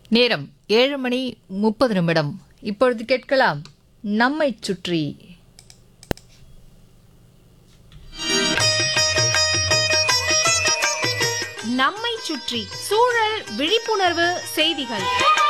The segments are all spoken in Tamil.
நேரம் ஏழு மணி முப்பது நிமிடம் இப்பொழுது கேட்கலாம் நம்மைச் சுற்றி நம்மை சுற்றி சூழல் விழிப்புணர்வு செய்திகள்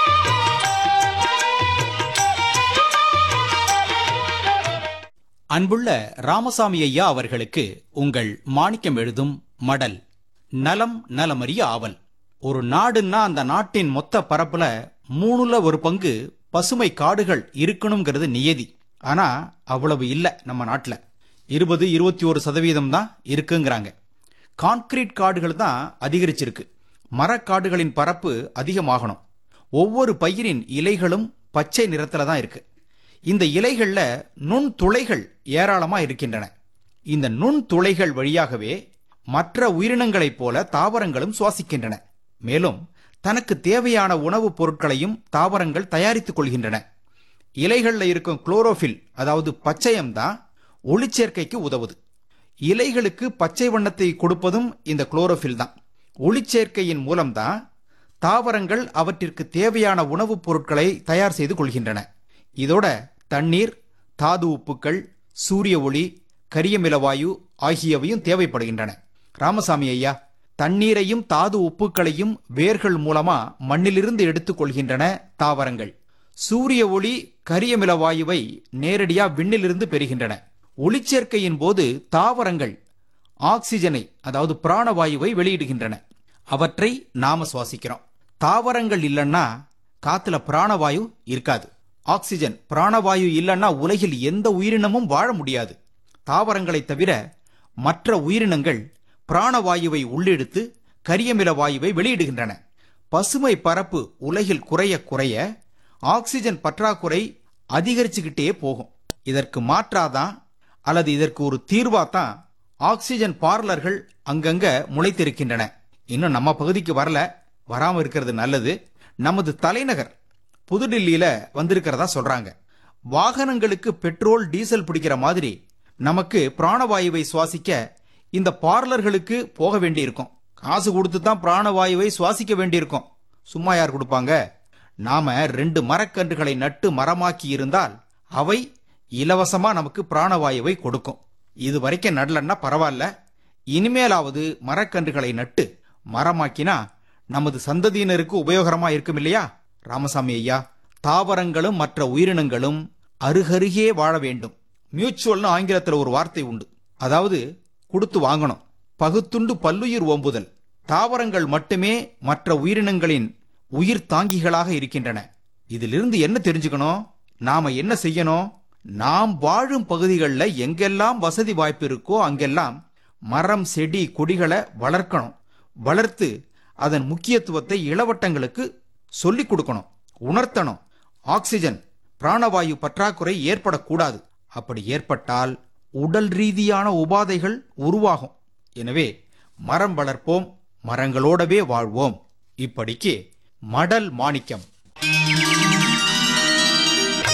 அன்புள்ள ராமசாமி ஐயா அவர்களுக்கு உங்கள் மாணிக்கம் எழுதும் மடல் நலம் நலமறிய ஆவல் ஒரு நாடுன்னா அந்த நாட்டின் மொத்த பரப்புல மூணுல ஒரு பங்கு பசுமை காடுகள் இருக்கணுங்கிறது நியதி ஆனா அவ்வளவு இல்ல நம்ம நாட்டுல இருபது இருபத்தி ஒரு சதவீதம் தான் இருக்குங்கிறாங்க கான்கிரீட் காடுகள் தான் அதிகரிச்சிருக்கு மரக்காடுகளின் பரப்பு அதிகமாகணும் ஒவ்வொரு பயிரின் இலைகளும் பச்சை நிறத்துல தான் இருக்கு இந்த இலைகள்ல நுண் துளைகள் ஏராளமா இருக்கின்றன இந்த நுண் துளைகள் வழியாகவே மற்ற உயிரினங்களைப் போல தாவரங்களும் சுவாசிக்கின்றன மேலும் தனக்கு தேவையான உணவுப் பொருட்களையும் தாவரங்கள் தயாரித்துக் கொள்கின்றன இலைகள்ல இருக்கும் குளோரோஃபில் அதாவது பச்சையம் தான் ஒளிச்சேர்க்கைக்கு உதவுது இலைகளுக்கு பச்சை வண்ணத்தை கொடுப்பதும் இந்த குளோரோஃபில் தான் ஒளிச்சேர்க்கையின் மூலம்தான் தாவரங்கள் அவற்றிற்கு தேவையான உணவுப் பொருட்களை தயார் செய்து கொள்கின்றன இதோட தண்ணீர் தாது உப்புக்கள் சூரிய ஒளி கரியமிலவாயு ஆகியவையும் தேவைப்படுகின்றன ராமசாமி ஐயா தண்ணீரையும் தாது உப்புக்களையும் வேர்கள் மூலமா மண்ணிலிருந்து எடுத்துக் கொள்கின்றன தாவரங்கள் சூரிய ஒளி கரியமிலவாயுவை நேரடியா விண்ணிலிருந்து பெறுகின்றன ஒளிச்சேர்க்கையின் போது தாவரங்கள் ஆக்சிஜனை அதாவது பிராணவாயுவை வெளியிடுகின்றன அவற்றை நாம சுவாசிக்கிறோம் தாவரங்கள் இல்லைன்னா காத்துல பிராணவாயு இருக்காது ஆக்சிஜன் பிராணவாயு இல்லைன்னா உலகில் எந்த உயிரினமும் வாழ முடியாது தாவரங்களைத் தவிர மற்ற உயிரினங்கள் பிராணவாயுவை உள்ளெடுத்து கரியமில வாயுவை வெளியிடுகின்றன பசுமை பரப்பு உலகில் குறைய குறைய ஆக்சிஜன் பற்றாக்குறை அதிகரிச்சுக்கிட்டே போகும் இதற்கு மாற்றாதான் அல்லது இதற்கு ஒரு தீர்வாதான் ஆக்சிஜன் பார்லர்கள் அங்கங்க முளைத்திருக்கின்றன இன்னும் நம்ம பகுதிக்கு வரல வராம இருக்கிறது நல்லது நமது தலைநகர் புதுடில்லியில வந்திருக்கிறதா சொல்றாங்க வாகனங்களுக்கு பெட்ரோல் டீசல் பிடிக்கிற மாதிரி நமக்கு பிராணவாயுவை சுவாசிக்க இந்த பார்லர்களுக்கு போக வேண்டியிருக்கும் காசு கொடுத்து தான் பிராணவாயுவை சுவாசிக்க வேண்டியிருக்கும் சும்மா யார் கொடுப்பாங்க நாம ரெண்டு மரக்கன்றுகளை நட்டு மரமாக்கி இருந்தால் அவை இலவசமா நமக்கு பிராணவாயுவை கொடுக்கும் இது வரைக்கும் நடலன்னா பரவாயில்ல இனிமேலாவது மரக்கன்றுகளை நட்டு மரமாக்கினா நமது சந்ததியினருக்கு உபயோகரமா இருக்கும் இல்லையா ராமசாமி ஐயா தாவரங்களும் மற்ற உயிரினங்களும் அருகருகே வாழ வேண்டும் மியூச்சுவல்னு ஆங்கிலத்தில் ஒரு வார்த்தை உண்டு அதாவது கொடுத்து வாங்கணும் பகுத்துண்டு பல்லுயிர் ஓம்புதல் தாவரங்கள் மட்டுமே மற்ற உயிரினங்களின் உயிர் தாங்கிகளாக இருக்கின்றன இதிலிருந்து என்ன தெரிஞ்சுக்கணும் நாம என்ன செய்யணும் நாம் வாழும் பகுதிகளில் எங்கெல்லாம் வசதி வாய்ப்பு இருக்கோ அங்கெல்லாம் மரம் செடி கொடிகளை வளர்க்கணும் வளர்த்து அதன் முக்கியத்துவத்தை இளவட்டங்களுக்கு சொல்லிக் கொடுக்கணும் உணர்த்தணும் ஆக்சிஜன் பிராணவாயு பற்றாக்குறை ஏற்படக்கூடாது அப்படி ஏற்பட்டால் உடல் ரீதியான உபாதைகள் உருவாகும் எனவே மரம் வளர்ப்போம் மரங்களோடவே வாழ்வோம் இப்படிக்கு மடல் மாணிக்கம்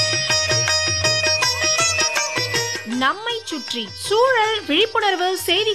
நம்மை சுற்றி சூழல் விழிப்புணர்வு செய்திகள்